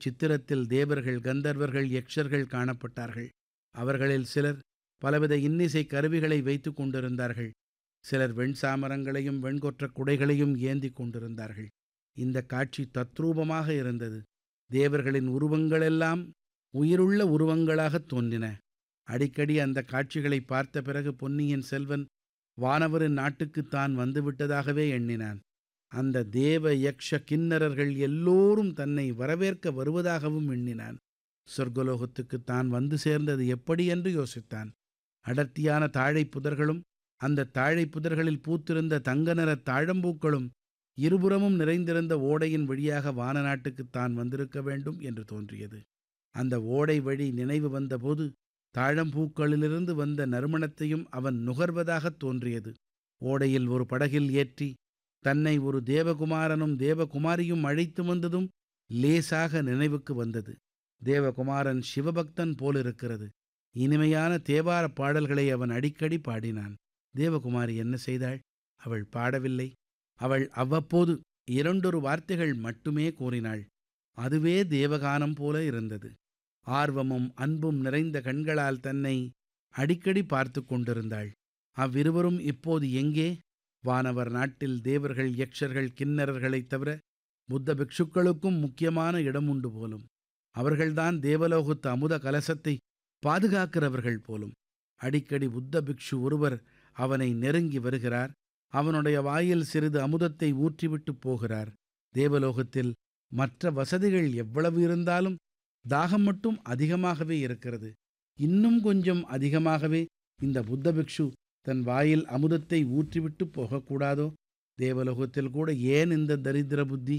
சித்திரத்தில் தேவர்கள் கந்தர்வர்கள் யக்ஷர்கள் காணப்பட்டார்கள் அவர்களில் சிலர் பலவித இன்னிசை கருவிகளை வைத்துக் கொண்டிருந்தார்கள் சிலர் வெண்சாமரங்களையும் வெண்கொற்ற குடைகளையும் ஏந்தி கொண்டிருந்தார்கள் இந்த காட்சி தத்ரூபமாக இருந்தது தேவர்களின் உருவங்களெல்லாம் உயிருள்ள உருவங்களாகத் தோன்றின அடிக்கடி அந்த காட்சிகளை பார்த்த பிறகு பொன்னியின் செல்வன் வானவரின் நாட்டுக்குத் தான் வந்துவிட்டதாகவே எண்ணினான் அந்த தேவ யக்ஷ கிண்ணறர்கள் எல்லோரும் தன்னை வரவேற்க வருவதாகவும் எண்ணினான் சொர்க்கலோகத்துக்கு தான் வந்து சேர்ந்தது எப்படி என்று யோசித்தான் அடர்த்தியான தாழை புதர்களும் அந்த தாழை புதர்களில் பூத்திருந்த தங்க நிற தாழம்பூக்களும் இருபுறமும் நிறைந்திருந்த ஓடையின் வழியாக வான நாட்டுக்குத் தான் வந்திருக்க வேண்டும் என்று தோன்றியது அந்த ஓடை வழி நினைவு வந்தபோது தாழம்பூக்களிலிருந்து வந்த நறுமணத்தையும் அவன் நுகர்வதாகத் தோன்றியது ஓடையில் ஒரு படகில் ஏற்றி தன்னை ஒரு தேவகுமாரனும் தேவகுமாரியும் அழைத்து வந்ததும் லேசாக நினைவுக்கு வந்தது தேவகுமாரன் சிவபக்தன் போலிருக்கிறது இனிமையான தேவார பாடல்களை அவன் அடிக்கடி பாடினான் தேவகுமாரி என்ன செய்தாள் அவள் பாடவில்லை அவள் அவ்வப்போது இரண்டொரு வார்த்தைகள் மட்டுமே கூறினாள் அதுவே தேவகானம் போல இருந்தது ஆர்வமும் அன்பும் நிறைந்த கண்களால் தன்னை அடிக்கடி பார்த்து கொண்டிருந்தாள் அவ்விருவரும் இப்போது எங்கே வானவர் நாட்டில் தேவர்கள் யக்ஷர்கள் கிண்ணறர்களைத் தவிர புத்த பிக்ஷுக்களுக்கும் முக்கியமான இடம் உண்டு போலும் அவர்கள்தான் தேவலோகத்து அமுத கலசத்தை பாதுகாக்கிறவர்கள் போலும் அடிக்கடி புத்த பிக்ஷு ஒருவர் அவனை நெருங்கி வருகிறார் அவனுடைய வாயில் சிறிது அமுதத்தை ஊற்றிவிட்டு போகிறார் தேவலோகத்தில் மற்ற வசதிகள் எவ்வளவு இருந்தாலும் தாகம் மட்டும் அதிகமாகவே இருக்கிறது இன்னும் கொஞ்சம் அதிகமாகவே இந்த புத்த பிக்ஷு தன் வாயில் அமுதத்தை ஊற்றிவிட்டு போகக்கூடாதோ தேவலோகத்தில் கூட ஏன் இந்த தரித்திர புத்தி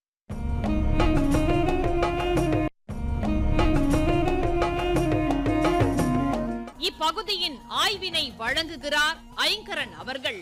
இப்பகுதியின் ஆய்வினை வழங்குகிறார் ஐங்கரன் அவர்கள்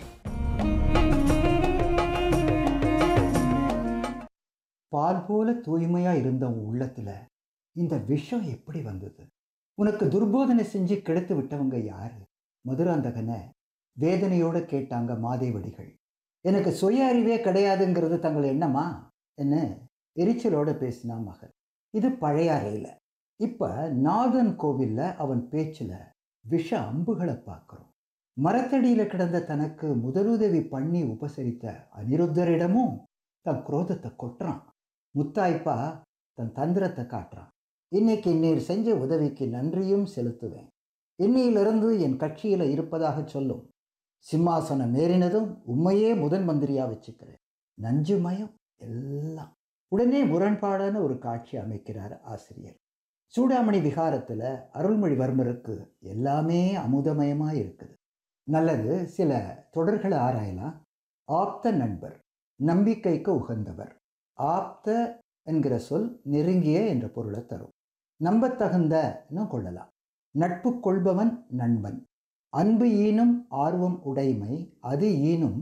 பால் போல தூய்மையா இருந்த உன் உள்ளத்துல இந்த விஷம் எப்படி வந்தது உனக்கு துர்போதனை செஞ்சு கெடுத்து விட்டவங்க யாரு மதுராந்தகனை வேதனையோட கேட்டாங்க மாதேவடிகள் எனக்கு சுய அறிவே கிடையாதுங்கிறது தங்கள் எண்ணமா என்ன எரிச்சலோட பேசினா மகள் இது பழையாறையில் இப்ப நாதன் கோவில்ல அவன் பேச்சுல விஷ அம்புகளை பார்க்கிறோம் மரத்தடியில கிடந்த தனக்கு முதலுதவி பண்ணி உபசரித்த அனிருத்தரிடமும் தன் குரோதத்தை கொட்டுறான் முத்தாய்ப்பா தன் தந்திரத்தை காட்டுறான் இன்னைக்கு நீர் செஞ்ச உதவிக்கு நன்றியும் செலுத்துவேன் இன்னையிலிருந்து என் கட்சியில இருப்பதாக சொல்லும் சிம்மாசனம் ஏறினதும் உண்மையே முதன் மந்திரியா வச்சுக்கிறேன் நஞ்சுமயம் எல்லாம் உடனே முரண்பாடான ஒரு காட்சி அமைக்கிறார் ஆசிரியர் சூடாமணி விகாரத்தில் அருள்மொழிவர்மருக்கு எல்லாமே அமுதமயமாக இருக்குது நல்லது சில தொடர்களை ஆராயலாம் ஆப்த நண்பர் நம்பிக்கைக்கு உகந்தவர் ஆப்த என்கிற சொல் நெருங்கிய என்ற பொருளை தரும் நம்பத்தகுந்தன்னு கொள்ளலாம் நட்பு கொள்பவன் நண்பன் அன்பு ஈனும் ஆர்வம் உடைமை அது ஈனும்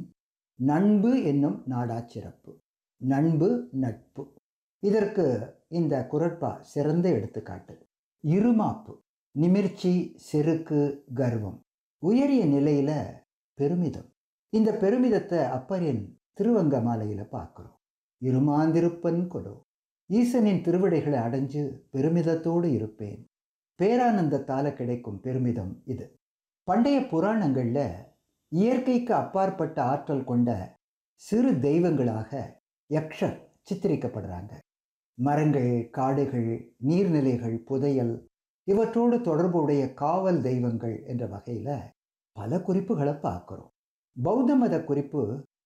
நண்பு என்னும் நாடாச் சிறப்பு நண்பு நட்பு இதற்கு இந்த குரட்பா சிறந்த எடுத்துக்காட்டு இருமாப்பு நிமிர்ச்சி செருக்கு கர்வம் உயரிய நிலையில பெருமிதம் இந்த பெருமிதத்தை அப்பரின் திருவங்க மாலையில பார்க்கிறோம் இருமாந்திருப்பன் கொடோ ஈசனின் திருவிடைகளை அடைஞ்சு பெருமிதத்தோடு இருப்பேன் பேரானந்தத்தால கிடைக்கும் பெருமிதம் இது பண்டைய புராணங்கள்ல இயற்கைக்கு அப்பாற்பட்ட ஆற்றல் கொண்ட சிறு தெய்வங்களாக யக்ஷர் சித்தரிக்கப்படுறாங்க மரங்கள் காடுகள் நீர்நிலைகள் புதையல் இவற்றோடு தொடர்புடைய காவல் தெய்வங்கள் என்ற வகையில் பல குறிப்புகளை பார்க்குறோம் பௌத்த மத குறிப்பு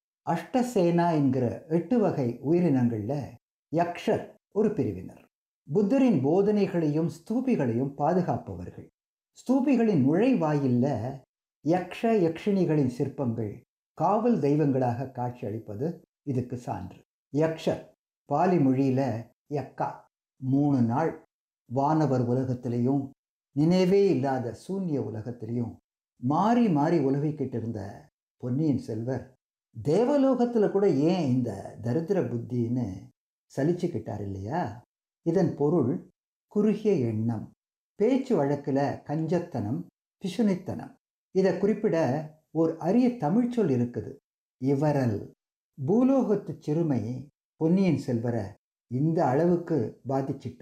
அஷ்டசேனா என்கிற எட்டு வகை உயிரினங்களில் யக்ஷர் ஒரு பிரிவினர் புத்தரின் போதனைகளையும் ஸ்தூபிகளையும் பாதுகாப்பவர்கள் ஸ்தூபிகளின் நுழைவாயில்ல யக்ஷ யக்ஷினிகளின் சிற்பங்கள் காவல் தெய்வங்களாக காட்சியளிப்பது இதுக்கு சான்று யக்ஷர் பாலி மொழியில யக்கா மூணு நாள் வானவர் உலகத்திலையும் நினைவே இல்லாத சூன்ய உலகத்திலையும் மாறி மாறி உலகிக்கிட்டு இருந்த பொன்னியின் செல்வர் தேவலோகத்தில் கூட ஏன் இந்த தரித்திர புத்தின்னு சலிச்சுக்கிட்டார் இல்லையா இதன் பொருள் குறுகிய எண்ணம் பேச்சு வழக்கில் கஞ்சத்தனம் பிசுனைத்தனம் இதை குறிப்பிட ஒரு அரிய தமிழ்ச்சொல் இருக்குது இவரல் பூலோகத்து சிறுமை பொன்னியின் செல்வரை இந்த அளவுக்கு பாதிச்சிட்டு